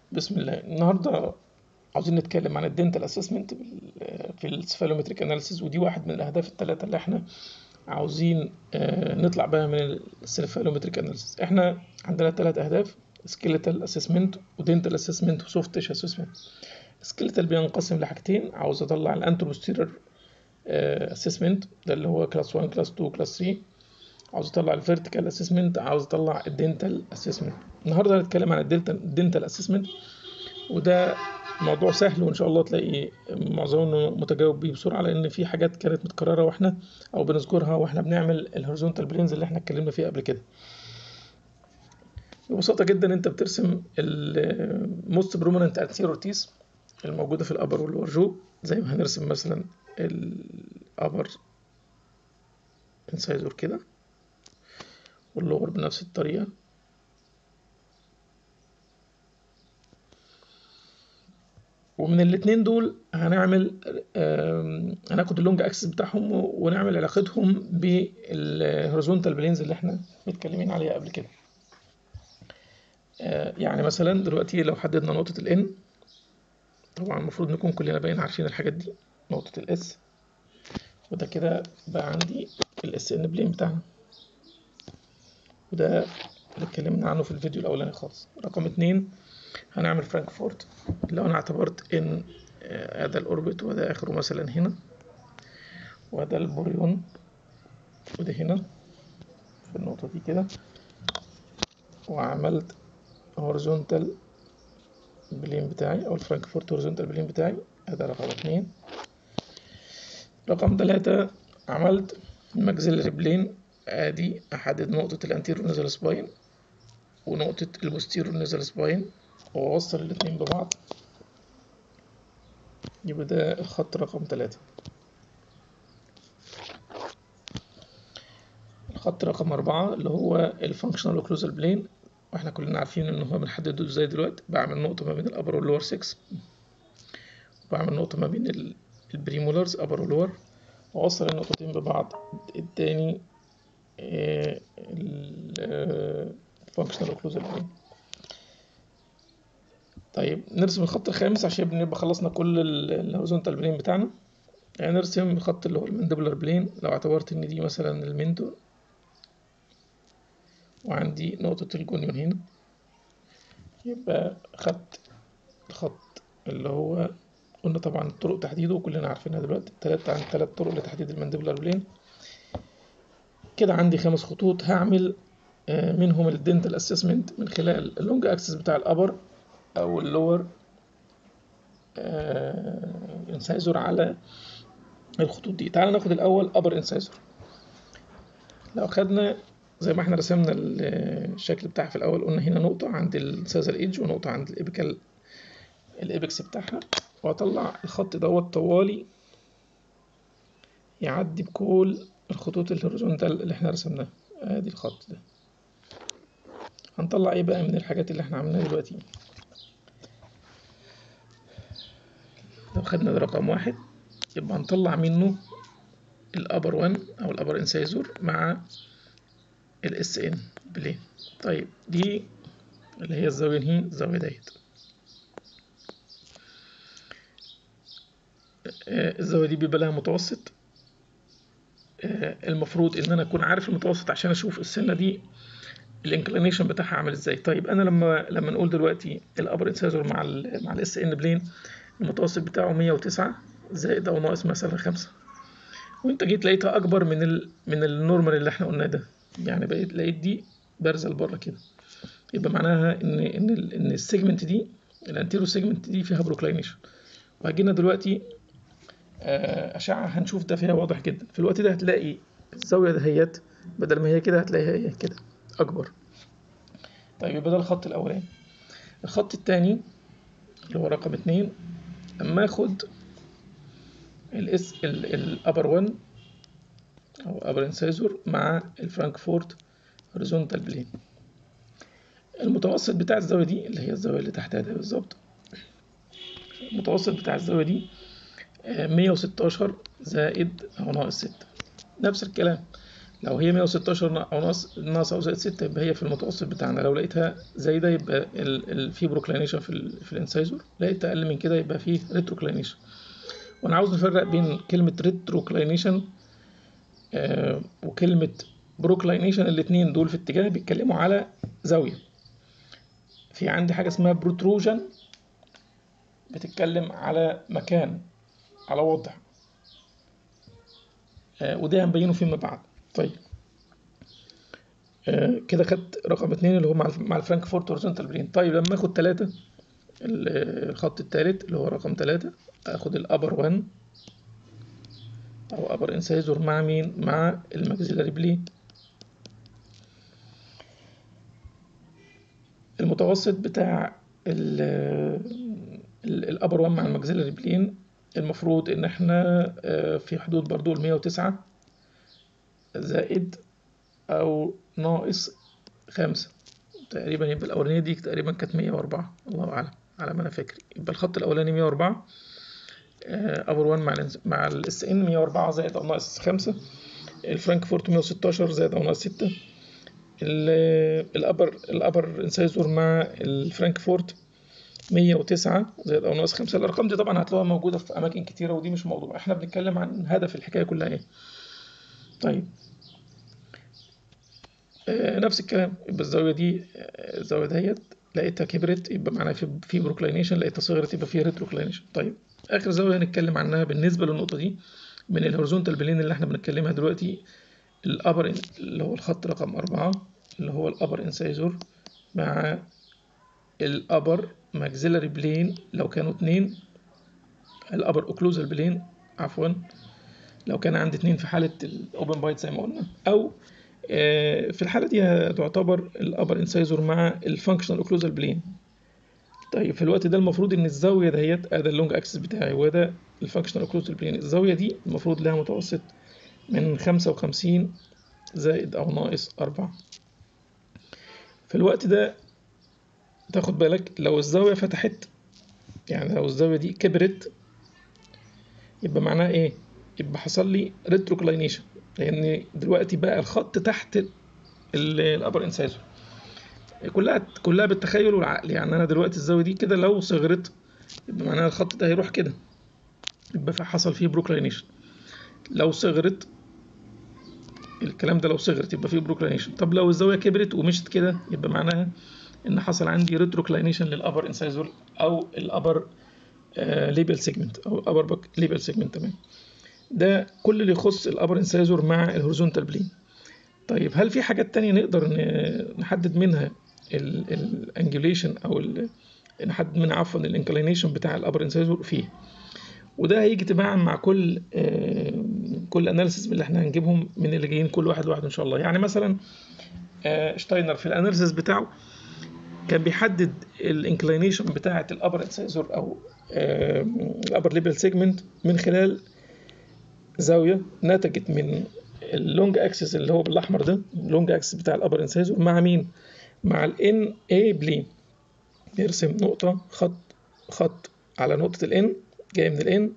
بسم الله النهارده عاوزين نتكلم عن الدنتال اسسمنت في السفالومتريك اناليسيس ودي واحد من الاهداف الثلاثه اللي احنا عاوزين آه، نطلع بها من السفالومتريك اناليسيس احنا عندنا ثلاث اهداف سكيلتال اسسمنت ودنتال اسسمنت وسوفت تيش اسسمنت السكيلتال بينقسم لحاجتين عاوز اطلع الانتروبوستيرر اسسمنت ده اللي هو كلاس 1 كلاس 2 كلاس 3 عاوز اطلع الفيرتيكال اسسمنت عاوز اطلع الدنتال اسسمنت النهارده هنتكلم عن الدنتال اسسمنت وده موضوع سهل وان شاء الله تلاقي معظمنا متجاوب بيه بسرعه لان في حاجات كانت متكرره واحنا او بنذكرها واحنا بنعمل الهوريزونتال بلينز اللي احنا اتكلمنا فيها قبل كده ببساطه جدا انت بترسم الموست بروميننت انتيرور تيس الموجوده في الابر واللور جو زي ما هنرسم مثلا الابر انسايزور كده واللور بنفس الطريقه ومن الاتنين دول هنعمل هناخد اللونج اكسس بتاعهم ونعمل علاقتهم بالهوريزونتال بلينز اللي احنا متكلمين عليها قبل كده يعني مثلا دلوقتي لو حددنا نقطة الان طبعا المفروض نكون كلنا باين عارفين الحاجات دي نقطة الاس وده كده بقى عندي الاس ان بلين بتاعنا وده اللي اتكلمنا عنه في الفيديو الاولاني خالص رقم اتنين هنعمل فرانكفورت لو انا اعتبرت ان هذا الاوربت وده اخره مثلا هنا وده البوريون وده هنا في النقطة دي كده وعملت هوريزونتال بلين بتاعي او الفرانكفورت هوريزونتال بلين بتاعي هذا رقم اتنين رقم تلاتة عملت الماكسيلري بلين ادي احدد نقطة الانتيرو نزل سباين ونقطة البوستيرو نزل سباين وأوصل الاتنين ببعض يبقى ده الخط رقم تلاتة الخط رقم أربعة اللي هو الفانكشنال اوكلوزال بلين واحنا كلنا عارفين ان هو بنحدده ازاي دلوقتي بعمل نقطة ما بين الأبر واللور 6 وبعمل نقطة ما بين البريمولارز أبر ولور وأوصل النقطتين ببعض اداني الفانكشنال اوكلوزال بلين طيب نرسم الخط الخامس عشان بنبقى خلصنا كل الهوريزونتال بلين بتاعنا يعني نرسم الخط اللي هو المندبلر بلين لو اعتبرت ان دي مثلا المندور وعندي نقطة الجونيون هنا يبقى خدت الخط اللي هو قلنا طبعا طرق تحديده وكلنا عارفينها دلوقتي تلات عن تلات طرق لتحديد المندبلر بلين كده عندي خمس خطوط هعمل منهم الدنتال اسسمنت من خلال اللونج اكسس بتاع الابر او اللور انسايزور على الخطوط دي تعال ناخد الاول ابر انسايزور لو خدنا زي ما احنا رسمنا الشكل بتاعها في الاول قلنا هنا نقطة عند السازر ايدج ونقطة عند الابيكال الابكس بتاعها واطلع الخط دوت طوالي يعدي بكل الخطوط الهوريزونتال اللي احنا رسمناها ادي الخط ده هنطلع ايه بقى من الحاجات اللي احنا عملناها دلوقتي لو خدنا ده رقم واحد يبقى هنطلع منه الابر 1 او الابر انسايزور مع الاس ان بلين طيب دي اللي هي الزاوية هي الزاوية ديت الزاوية دي بيبقى لها متوسط المفروض ان انا اكون عارف المتوسط عشان اشوف السنة دي الانكلينيشن بتاعها عامل ازاي طيب انا لما لما نقول دلوقتي الابر انسايزور مع ال مع الاس ان بلين المتوسط بتاعه 109 زائد او ناقص مثلا 5 وانت جيت لقيتها اكبر من ال من النورمال اللي احنا قلناه ده يعني بقيت لقيت دي بارزه لبره كده يبقى معناها ان ان ال ان السيجمنت دي الانتيرو سيجمنت دي فيها بروكلاينيشن وهجينا دلوقتي اشعه هنشوف ده فيها واضح جدا في الوقت ده هتلاقي الزاويه دهيت بدل ما هي كده هتلاقيها هي كده اكبر طيب يبقى ده الخط الاولاني الخط الثاني اللي هو رقم اتنين اما اخد الاس الابر 1 او ابر انسايزور مع الفرانكفورت هوريزونتال بلين المتوسط بتاع الزاويه دي اللي هي الزاويه اللي تحتها ده بالظبط المتوسط بتاع الزاويه دي 116 زائد او ناقص 6 نفس الكلام لو هي 116 او ناقص ناقص او زائد 6 يبقى هي في المتوسط بتاعنا لو لقيتها زايده يبقى ال... ال... في بروكلينيشن في ال... في الانسايزور لقيت اقل من كده يبقى في ريتروكلينيشن وانا عاوز نفرق بين كلمه ريتروكلينيشن آه وكلمه بروكلينيشن الاثنين دول في اتجاه بيتكلموا على زاويه في عندي حاجه اسمها بروتروجن بتتكلم على مكان على وضع آه وده هنبينه فيما بعد طيب آه كده خدت رقم اتنين اللي هو مع مع الفرانكفورت هوريزونتال بلين طيب لما اخد تلاتة الخط التالت اللي هو رقم تلاتة اخد الابر 1 او ابر انسايزور مع مين مع الماكسيلاري بلين المتوسط بتاع الابر 1 مع الماكسيلاري بلين المفروض ان احنا في حدود برضو ال 109 زائد او ناقص خمسة تقريبا يبقى الاولانية دي تقريبا كانت 104 الله اعلم على ما انا فاكر يبقى الخط الاولاني 104 ابر 1 مع ال مع الاس ان 104 زائد او ناقص 5 الفرانكفورت 116 زائد او ناقص 6 الابر الابر انسايزور مع الفرانكفورت 109 زائد او ناقص 5 الارقام دي طبعا هتلاقوها موجوده في اماكن كتيره ودي مش موضوع احنا بنتكلم عن هدف الحكايه كلها ايه طيب آه نفس الكلام يبقى الزاويه دي آه الزاويه ديت لقيتها كبرت يبقى معناها في في بروكلينيشن لقيتها صغرت يبقى في ريتروكلينيشن طيب اخر زاويه هنتكلم عنها بالنسبه للنقطه دي من الهوريزونتال بلين اللي احنا بنتكلمها دلوقتي الابر اللي هو الخط رقم أربعة اللي هو الابر انسايزور مع الابر ماكسيلاري بلين لو كانوا اتنين الابر اوكلوزال بلين عفوا لو كان عندي اتنين في حالة الاوبن بايت زي ما قلنا او في الحالة دي تعتبر الابر انسايزور مع الفانكشنال اوكلوزال بلين طيب في الوقت ده المفروض ان الزاوية دهيت ادي اللونج اكسس بتاعي وده الفانكشنال اوكلوزال بلين الزاوية دي المفروض لها متوسط من خمسة وخمسين زائد او ناقص أربعة في الوقت ده تاخد بالك لو الزاوية فتحت يعني لو الزاوية دي كبرت يبقى معناها ايه يبقى حصل لي ريتروكلاينيشن لان دلوقتي بقى الخط تحت الابر انسايزور كلها كلها بالتخيل والعقل يعني انا دلوقتي الزاويه دي كده لو صغرت يبقى معناها الخط ده هيروح كده يبقى حصل فيه بروكلاينيشن لو صغرت الكلام ده لو صغرت يبقى فيه بروكلاينيشن طب لو الزاويه كبرت ومشت كده يبقى معناها ان حصل عندي ريتروكلاينيشن للابر انسايزور او الابر ليبل سيجمنت او الابر باك ليبل سيجمنت تمام ده كل اللي يخص الابر انسايزور مع الهوريزونتال بلين طيب هل في حاجات تانية نقدر نحدد منها الانجوليشن او نحدد منها عفوا الانكلينيشن بتاع الابر انسايزور فيه وده هيجي تباعا مع كل آه كل اناليسيس اللي احنا هنجيبهم من اللي جايين كل واحد واحد ان شاء الله يعني مثلا آه شتاينر في الاناليسيس بتاعه كان بيحدد الانكلينيشن بتاعه الابر انسايزور او آه الابر ليبل سيجمنت من خلال زاويه نتجت من اللونج اكسس اللي هو بالاحمر ده اللونج اكسس بتاع الابر انسايزور مع مين مع الان اي بلين يرسم نقطه خط خط على نقطه الان جاي من الان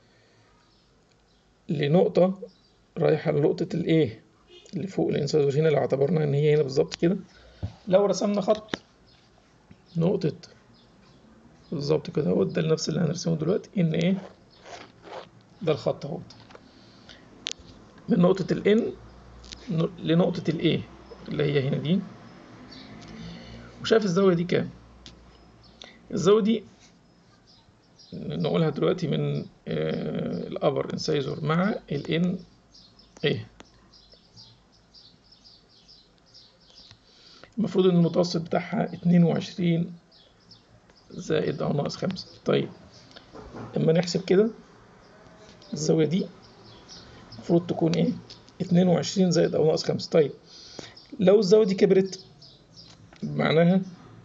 لنقطة رايحة لنقطة الايه اللي فوق الانسايزور هنا لو اعتبرنا ان هي هنا بالظبط كده لو رسمنا خط نقطة بالظبط كده اهوت ده نفس اللي هنرسمه دلوقتي ان ايه ده الخط اهوت من نقطة الان لنقطة الايه اللي هي هنا دي وشايف الزاوية دي كام الزاوية دي نقولها دلوقتي من الابر انسايزور مع الان ايه المفروض ان المتوسط بتاعها اتنين وعشرين زائد او ناقص خمسة طيب اما نحسب كده الزاوية دي المفروض تكون ايه اتنين وعشرين زائد او ناقص خمسة طيب لو الزاوية دي كبرت معناها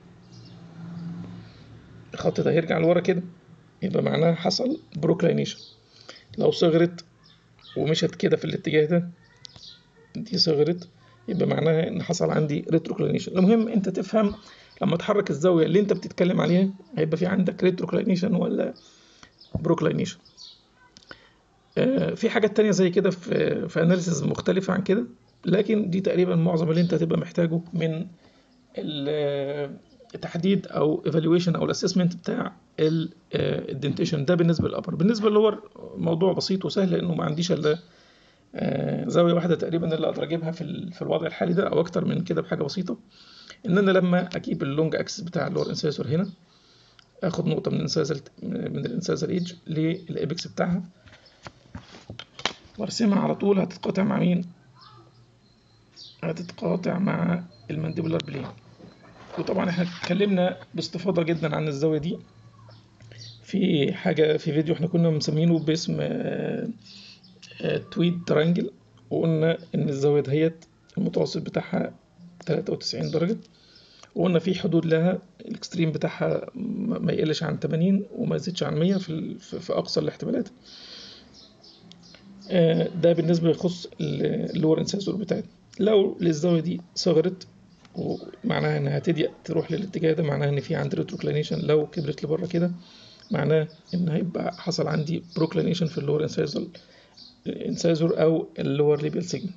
الخط ده هيرجع لورا كده يبقى معناها حصل بروكلاينيشن لو صغرت ومشت كده في الاتجاه ده دي صغرت يبقى معناها ان حصل عندي ريتروكلاينيشن المهم انت تفهم لما تحرك الزاويه اللي انت بتتكلم عليها هيبقى في عندك ريتروكلاينيشن ولا بروكلاينيشن آه في حاجات تانية زي كده في في اناليسيز مختلفة عن كده لكن دي تقريبا معظم اللي انت هتبقى محتاجه من التحديد او ايفالويشن او الاسسمنت بتاع الدنتيشن ده بالنسبه للابر بالنسبه للور موضوع بسيط وسهل لانه ما عنديش الا زاويه واحده تقريبا اللي اقدر اجيبها في في الوضع الحالي ده او اكتر من كده بحاجه بسيطه ان انا لما اجيب اللونج اكسس بتاع اللور انسيسور هنا اخد نقطه من الانسازل من الانسازل ايدج للابكس بتاعها وارسمها على طول هتتقاطع مع مين هتتقاطع مع المانديبولار بلين وطبعا احنا اتكلمنا باستفاضة جدا عن الزاوية دي في حاجة في فيديو احنا كنا مسمينه باسم تويد ترانجل وقلنا ان الزاوية دهيت المتوسط بتاعها 93 درجة وقلنا في حدود لها الاكستريم بتاعها ما يقلش عن 80 وما يزيدش عن 100 في, في اقصى الاحتمالات ده بالنسبة يخص اللور انسيسور بتاعتنا لو الزاوية دي صغرت ومعناها انها هتضيق تروح للاتجاه ده معناها ان في عندي ريتروكلينيشن لو كبرت لبره كده معناه ان هيبقى حصل عندي بروكلينيشن في اللور انسيزور انسيزور او اللور ليبيال سيجمنت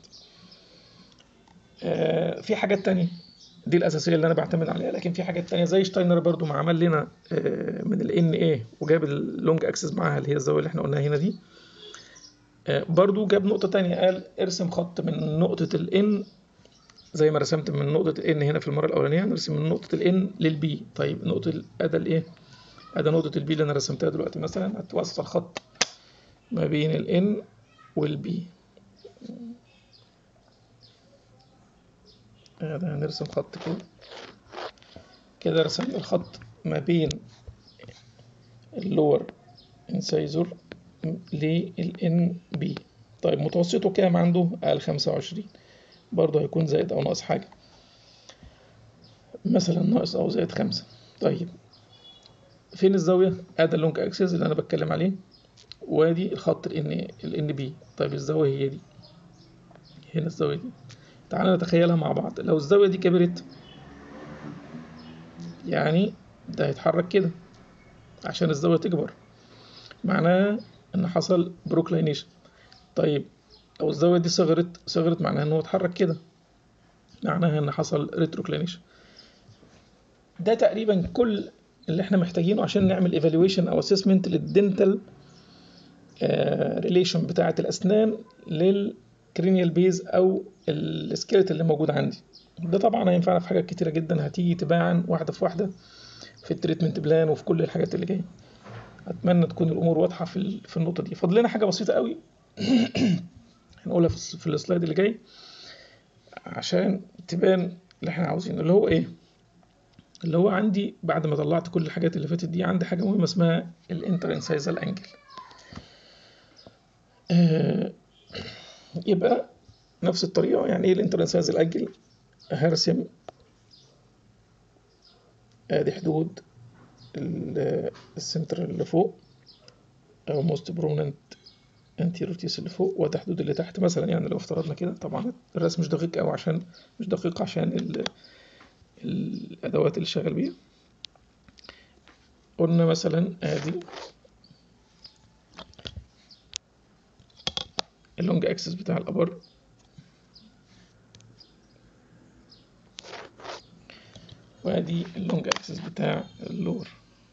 آه في حاجات تانية دي الأساسية اللي أنا بعتمد عليها لكن في حاجات تانية زي شتاينر برضو ما عمل لنا آه من ال NA وجاب اللونج أكسس معاها اللي هي الزاوية اللي احنا قلناها هنا دي آه برضو جاب نقطة تانية قال ارسم خط من نقطة ال N زي ما رسمت من نقطة ال N هنا في المرة الأولانية نرسم من نقطة ال N لل B طيب نقطة ال أدا الإيه؟ أدا نقطة ال B اللي أنا رسمتها دلوقتي مثلا هتوصل خط ما بين ال N وال B هذا هنرسم خط كده كده رسمنا الخط ما بين اللور انسايزور لل NB طيب متوسطه كام عنده؟ قال خمسة وعشرين برضه هيكون زائد أو ناقص حاجة مثلا ناقص أو زائد خمسة طيب فين الزاوية؟ أدا اللونج أكسس اللي أنا بتكلم عليه وادي الخط ال ال بي طيب الزاوية هي دي هنا الزاوية دي تعالى نتخيلها مع بعض لو الزاوية دي كبرت يعني ده هيتحرك كده عشان الزاوية تكبر معناها إن حصل بروكلينيشن طيب لو الزاوية دي صغرت صغرت معناها إن هو اتحرك كده معناها إن حصل ريتروكلينيشن ده تقريبا كل اللي احنا محتاجينه عشان نعمل ايفالويشن او اسسمنت للدنتال ريليشن بتاعة الأسنان للكرينيال بيز أو السكيلت اللي موجود عندي ده طبعا هينفعنا في حاجات كتيرة جدا هتيجي تباعا واحدة في واحدة في التريتمنت بلان وفي كل الحاجات اللي جاية أتمنى تكون الأمور واضحة في في النقطة دي فاضل لنا حاجة بسيطة قوي هنقولها في, في السلايد اللي جاي عشان تبان اللي احنا عاوزينه اللي هو ايه اللي هو عندي بعد ما طلعت كل الحاجات اللي فاتت دي عندي حاجة مهمة اسمها الانترنسايزال انجل آه يبقى نفس الطريقة يعني ايه الانترنسايزال انجل هرسم ادي حدود السنتر اللي فوق او موست برومننت انتيريور تيس اللي فوق وده حدود اللي تحت مثلا يعني لو افترضنا كده طبعا الرسم مش دقيق قوي عشان مش دقيق عشان ال الادوات اللي شغال بيها قلنا مثلا ادي اللونج اكسس بتاع الابر وادي اللونج اكسس بتاع اللور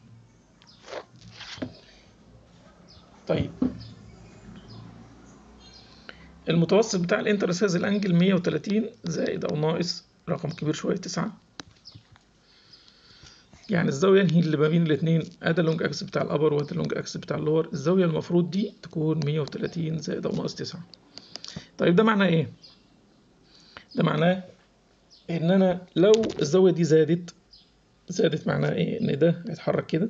طيب المتوسط بتاع الانترسايز انجل 130 زائد او ناقص رقم كبير شويه 9 يعني الزاوية هي اللي ما بين الاتنين ادي اللونج اكس بتاع الابر وادي اللونج اكس بتاع اللور الزاوية المفروض دي تكون 130 زائد او ناقص 9 طيب ده معناه ايه؟ ده معناه ان انا لو الزاوية دي زادت زادت معناه ايه؟ ان ده هيتحرك كده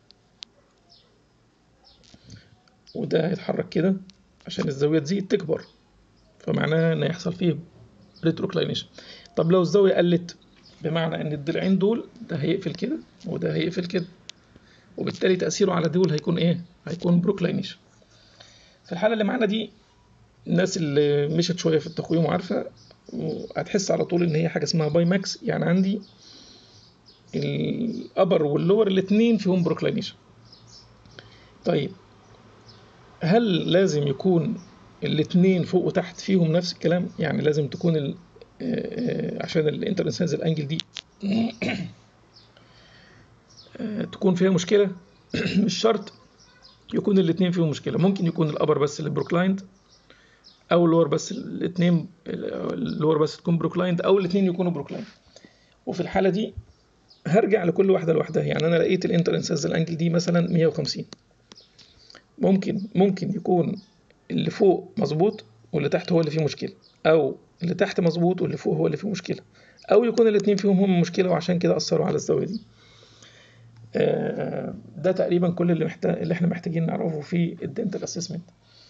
وده هيتحرك كده عشان الزاوية تزيد تكبر فمعناها ان هيحصل فيه ريتروكلاينيشن طب لو الزاوية قلت بمعنى ان الضلعين دول ده هيقفل كده وده هيقفل كده وبالتالي تأثيره على دول هيكون ايه؟ هيكون بروكلاينيشن في الحالة اللي معانا دي الناس اللي مشت شوية في التقويم وعارفة هتحس على طول ان هي حاجة اسمها باي ماكس يعني عندي الابر واللور الاتنين فيهم بروكلاينيشن طيب هل لازم يكون الاثنين فوق وتحت فيهم نفس الكلام يعني لازم تكون ال... آه، عشان الانترنسنز الانجل دي آه، تكون فيها مشكلة مش شرط يكون الاثنين فيهم مشكلة ممكن يكون الأبر بس اللي بروكلايند أو اللور بس الاثنين اللور بس تكون بروكلايند أو الاثنين يكونوا بروكلايند وفي الحالة دي هرجع لكل واحدة لوحدها يعني أنا لقيت الانترنسنز الانجل دي مثلا 150 ممكن ممكن يكون اللي فوق مظبوط واللي تحت هو اللي فيه مشكلة أو اللي تحت مظبوط واللي فوق هو اللي فيه مشكلة أو يكون الاتنين فيهم هم مشكلة وعشان كده أثروا على الزاوية دي آه، ده تقريبا كل اللي محتاج اللي احنا محتاجين نعرفه في الدنتال اسسمنت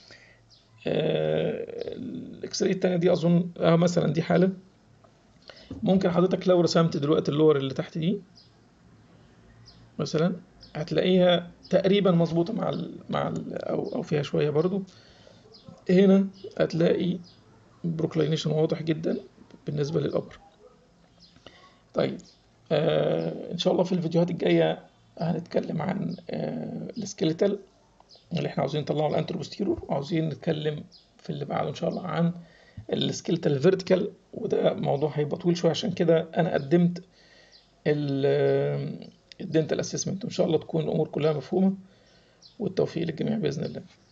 الاكس راي التانية دي اظن اه مثلا دي حالة ممكن حضرتك لو رسمت دلوقتي اللور اللي تحت دي مثلا هتلاقيها تقريبا مظبوطة مع ال مع ال أو أو فيها شوية برضو هنا هتلاقي بروكلاينيشن واضح جدا بالنسبة للأبر طيب آه إن شاء الله في الفيديوهات الجاية هنتكلم عن آه السكيليتال اللي احنا عاوزين نطلعه الانتروبوستيرور وعاوزين نتكلم في اللي بعده إن شاء الله عن السكيليتال فيرتيكال وده موضوع هيبقى طويل شوية عشان كده أنا قدمت الدنتال اسسمنت وإن شاء الله تكون الأمور كلها مفهومة والتوفيق للجميع بإذن الله